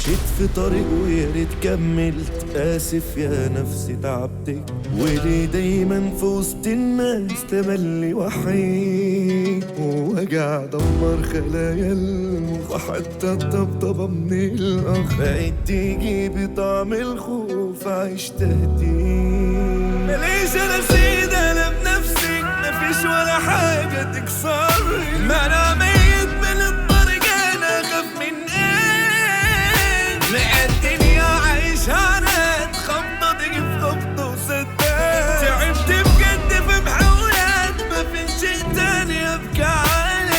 مشيت في طريق ويا ريت كملت اسف يا نفسي تعبتك وليه دايما في وسط الناس تملي وحيد ووجع دمر خلايا المخ حتى الطبطبة من الأخ بقيت تيجي بطعم الخوف عيش تهديد ماليش انا سيد انا بنفسي مفيش ولا حاجة تكسرني ما انا ميت من الطريق انا اخاف من ايه لقيت الدنيا عايش عناد خبطة تيجي في خبطة وسداد تعبت بجد في محاولات مفيش شيء تاني ابكي عليه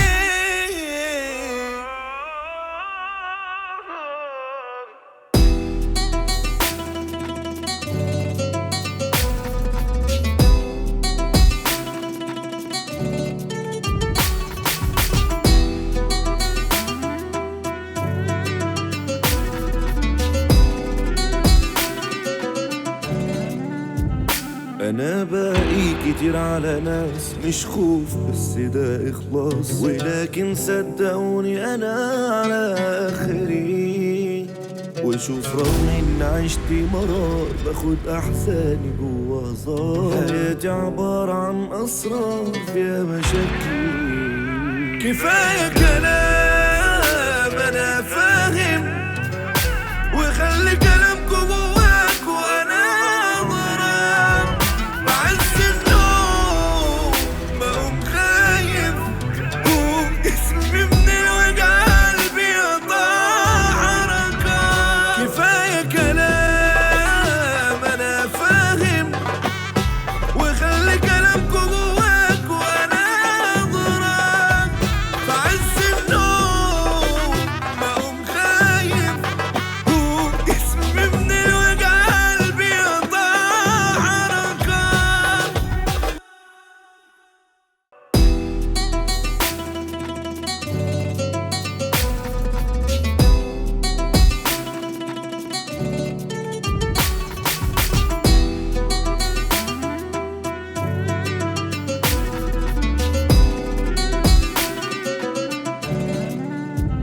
انا باقي كتير على ناس مش خوف بس ده اخلاص ولكن صدقوني انا على اخري وشوف رغم ان عشت مرار باخد احزاني جوا هزار حياتي عبارة عن اسرار فيها مشاكل كفاية كلام